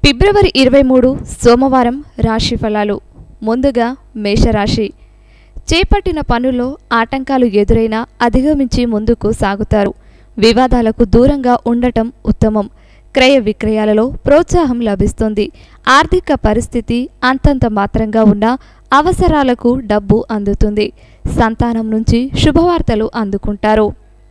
ఫిబ్రవరి ఇరవై మూడు సోమవారం రాశి ఫలాలు ముందుగా మేషరాశి చేపట్టిన పనుల్లో ఆటంకాలు ఎదురైనా అధిగమించి ముందుకు సాగుతారు వివాదాలకు దూరంగా ఉండటం ఉత్తమం క్రయ విక్రయాలలో ప్రోత్సాహం లభిస్తుంది ఆర్థిక పరిస్థితి అంతంత మాత్రంగా ఉన్న అవసరాలకు డబ్బు అందుతుంది సంతానం నుంచి శుభవార్తలు అందుకుంటారు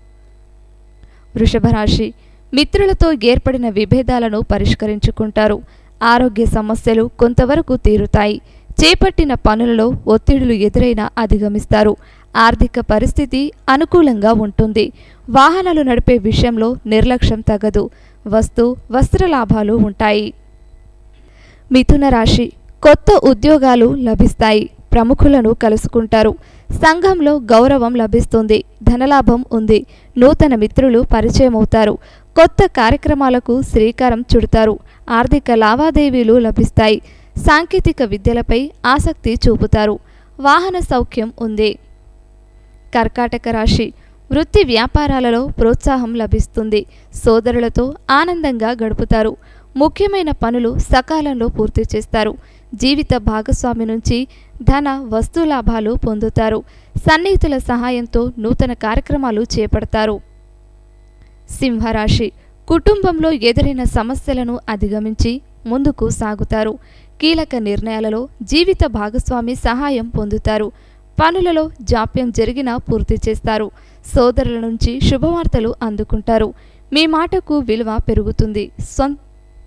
వృషభ రాశి మిత్రులతో ఏర్పడిన విభేదాలను పరిష్కరించుకుంటారు ఆరోగ్య సమస్యలు కొంతవరకు తీరుతాయి చేపట్టిన పనులలో ఒత్తిడులు ఎదురైనా అధిగమిస్తారు ఆర్థిక పరిస్థితి అనుకూలంగా ఉంటుంది వాహనాలు నడిపే విషయంలో నిర్లక్ష్యం తగదు వస్తు వస్త్ర లాభాలు ఉంటాయి మిథున రాశి కొత్త ఉద్యోగాలు లభిస్తాయి ప్రముఖులను కలుసుకుంటారు సంఘంలో గౌరవం లభిస్తుంది ధనలాభం ఉంది నూతన మిత్రులు పరిచయమవుతారు కొత్త కార్యక్రమాలకు శ్రీకారం చుడతారు ఆర్థిక లావాదేవీలు లభిస్తాయి సాంకేతిక విద్యలపై ఆసక్తి చూపుతారు వాహన సౌఖ్యం ఉంది కర్కాటక రాశి వృత్తి వ్యాపారాలలో ప్రోత్సాహం లభిస్తుంది సోదరులతో ఆనందంగా గడుపుతారు ముఖ్యమైన పనులు సకాలంలో పూర్తి చేస్తారు జీవిత భాగస్వామి నుంచి ధన వస్తు లాభాలు పొందుతారు సన్నిహితుల సహాయంతో నూతన కార్యక్రమాలు చేపడతారు సింహరాశి కుటుంబంలో ఎదురైన సమస్యలను అధిగమించి ముందుకు సాగుతారు కీలక నిర్ణయాలలో జీవిత భాగస్వామి సహాయం పొందుతారు పనులలో జాప్యం జరిగినా పూర్తి చేస్తారు సోదరుల నుంచి శుభవార్తలు అందుకుంటారు మీ మాటకు విలువ పెరుగుతుంది సొంత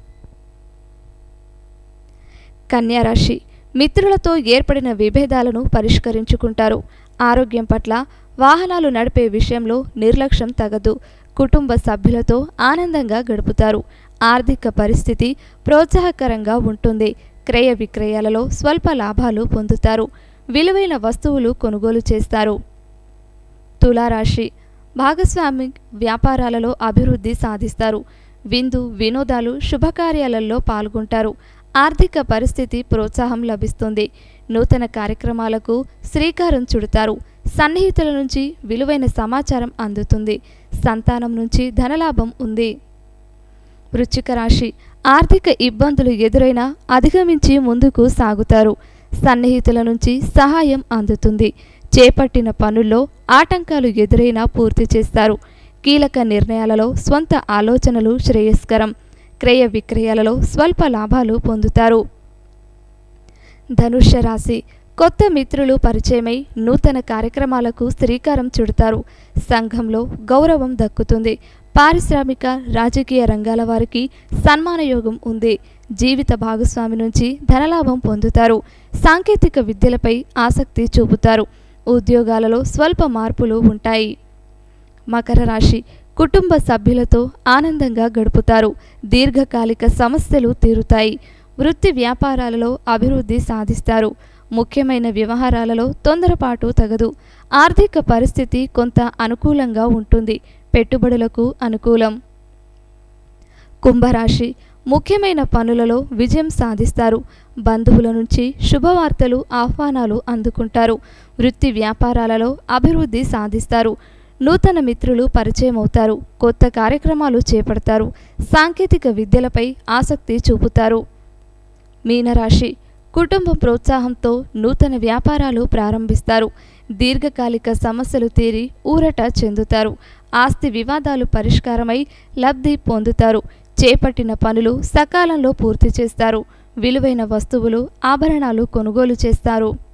కన్యారాశి మిత్రులతో ఏర్పడిన విభేదాలను పరిష్కరించుకుంటారు ఆరోగ్యం పట్ల వాహనాలు నడిపే విషయంలో నిర్లక్ష్యం తగదు కుటుంబ సభ్యులతో ఆనందంగా గడుపుతారు ఆర్థిక పరిస్థితి ప్రోత్సాహకరంగా ఉంటుంది క్రయ విక్రయాలలో స్వల్ప లాభాలు పొందుతారు విలువైన వస్తువులు కొనుగోలు చేస్తారు తులారాశి భాగస్వామి వ్యాపారాలలో అభివృద్ధి సాధిస్తారు విందు వినోదాలు శుభకార్యాలలో పాల్గొంటారు ఆర్థిక పరిస్థితి ప్రోత్సాహం లభిస్తుంది నూతన కార్యక్రమాలకు శ్రీకారం చుడతారు సన్నిహితుల నుంచి విలువైన సమాచారం అందుతుంది సంతానం నుంచి ధనలాభం ఉంది వృశ్చిక రాశి ఆర్థిక ఇబ్బందులు ఎదురైనా అధిగమించి ముందుకు సాగుతారు సన్నిహితుల నుంచి సహాయం అందుతుంది చేపట్టిన పనుల్లో ఆటంకాలు ఎదురైనా పూర్తి చేస్తారు కీలక నిర్ణయాలలో స్వంత ఆలోచనలు శ్రేయస్కరం క్రయ విక్రయాలలో స్వల్ప లాభాలు పొందుతారు ధనుష్య రాశి కొత్త మిత్రులు పరిచయమై నూతన కార్యక్రమాలకు శ్రీకారం చుడతారు సంఘంలో గౌరవం దక్కుతుంది పారిశ్రామిక రాజకీయ రంగాల వారికి సన్మాన యోగం ఉంది జీవిత భాగస్వామి నుంచి ధనలాభం పొందుతారు సాంకేతిక విద్యలపై ఆసక్తి చూపుతారు ఉద్యోగాలలో స్వల్ప మార్పులు ఉంటాయి మకర రాశి కుటుంబ సభ్యులతో ఆనందంగా గడుపుతారు దీర్ఘకాలిక సమస్యలు తీరుతాయి వృత్తి వ్యాపారాలలో అభివృద్ధి సాధిస్తారు ముఖ్యమైన వ్యవహారాలలో తొందరపాటు తగదు ఆర్థిక పరిస్థితి కొంత అనుకూలంగా ఉంటుంది పెట్టుబడులకు అనుకూలం కుంభరాశి ముఖ్యమైన పనులలో విజయం సాధిస్తారు బంధువుల నుంచి శుభవార్తలు ఆహ్వానాలు అందుకుంటారు వృత్తి వ్యాపారాలలో అభివృద్ధి సాధిస్తారు నూతన మిత్రులు పరిచయం అవుతారు కొత్త కార్యక్రమాలు చేపడతారు సాంకేతిక విద్యలపై ఆసక్తి చూపుతారు మీనరాశి కుటుంబ ప్రోత్సాహంతో నూతన వ్యాపారాలు ప్రారంభిస్తారు దీర్ఘకాలిక సమస్యలు తీరి ఊరట చెందుతారు ఆస్తి వివాదాలు పరిష్కారమై లబ్ధి పొందుతారు చేపట్టిన పనులు సకాలంలో పూర్తి చేస్తారు విలువైన వస్తువులు ఆభరణాలు కొనుగోలు చేస్తారు